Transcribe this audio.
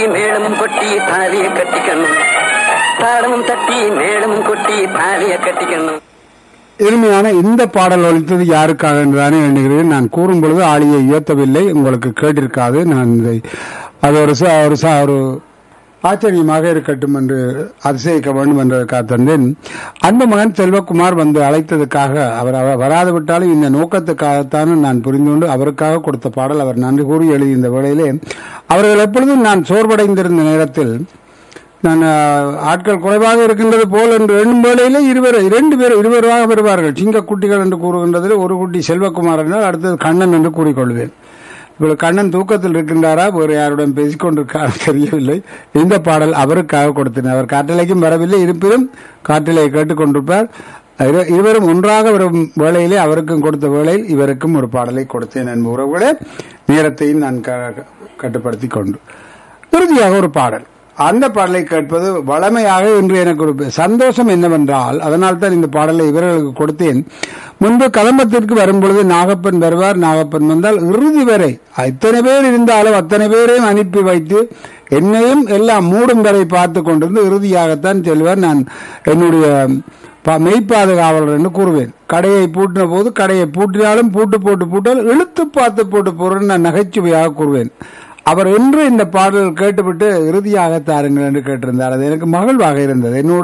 மேளமும் கொட்டி தாலிய கட்டிக்கணும் தாளமும் தட்டி மேளமும் கொட்டி தாலிய கட்டிக்கணும் இனிமையான இந்த பாடல் ஒழித்தது யாருக்காக என்றுதானே எண்ணுகிறேன் நான் கூறும் பொழுது ஆளியை உயர்த்தவில்லை உங்களுக்கு கேட்டிருக்காது நான் இதை அது ஒரு ச- ஒரு ச- ஒரு ஆச்சரியமாக இருக்கட்டும் என்று அதிசயிக்க வேண்டும் என்பதற்காக தந்தேன் அன்பு மகன் செல்வகுமார் வந்து அழைத்ததுக்காக அவர் அவர் வராது விட்டாலும் இந்த நோக்கத்துக்காகத்தான் நான் புரிந்து கொண்டு அவருக்காக கொடுத்த பாடல் அவர் நன்றி கூறி எழுதிய இந்த வேளையிலே அவர்கள் எப்பொழுதும் நான் சோர்வடைந்திருந்த நேரத்தில் நான் அஹ், ஆட்கள் குறைவாக இருக்கின்றது போல் என்று எண்ணும் வேளையிலே இருவர் இரண்டு பேர் இருவராக வருவார்கள் சிங்க குட்டிகள் என்று கூறுகின்றதில் ஒரு குட்டி செல்வகுமார் என்றால் அடுத்தது கண்ணன் என்று கூறிக்கொள்வேன் இப்பொழுது கண்ணன் தூக்கத்தில் இருக்கின்றாரா வேறு யாருடன் பேசிக் கொண்டிருக்கார் தெரியவில்லை இந்த பாடல் அவருக்காக கொடுத்தேன் அவர் காற்றலைக்கும் வரவில்லை இருப்பினும் காற்றிலை கேட்டுக்கொண்டிருப்பார் இரு- இருவரும் ஒன்றாக வரும் வேளையிலே அவருக்கும் கொடுத்த வேளையில் இவருக்கும் ஒரு பாடலை கொடுத்தேன் அன்பு உறவுகளே நேரத்தையும் நான் க- கட்டுப்படுத்தி கொண்டு இறுதியாக ஒரு பாடல் அந்த பாடலை கேட்பது வளமையாக இன்று எனக்கு ஒரு சந்தோஷம் என்னவென்றால் அதனால் தான் இந்த பாடலை இவர்களுக்கு கொடுத்தேன் முன்பு கதம்பத்திற்கு வரும்பொழுது நாகப்பன் வருவார் நாகப்பன் வந்தால் இறுதி வரை இத்தனை பேர் இருந்தாலும் அத்தனை பேரையும் அனுப்பி வைத்து என்னையும் எல்லாம் மூடும் வரை பார்த்து கொண்டிருந்து இறுதியாகத்தான் செல்வார் நான் என்னுடைய ப- மெய்ப்பாதுகாவலர் என்று கூறுவேன் கடையை பூட்டின போது கடையை பூட்டினாலும் பூட்டு போட்டு பூட்டால் இழுத்து பார்த்து போட்டு போறேன்னு நான் நகைச்சுவையாக கூறுவேன் அவர் என்று இந்த பாடல் கேட்டுவிட்டு இறுதியாக தாருங்கள் என்று கேட்டிருந்தார் அது எனக்கு மகிழ்வாக இருந்தது என்னோட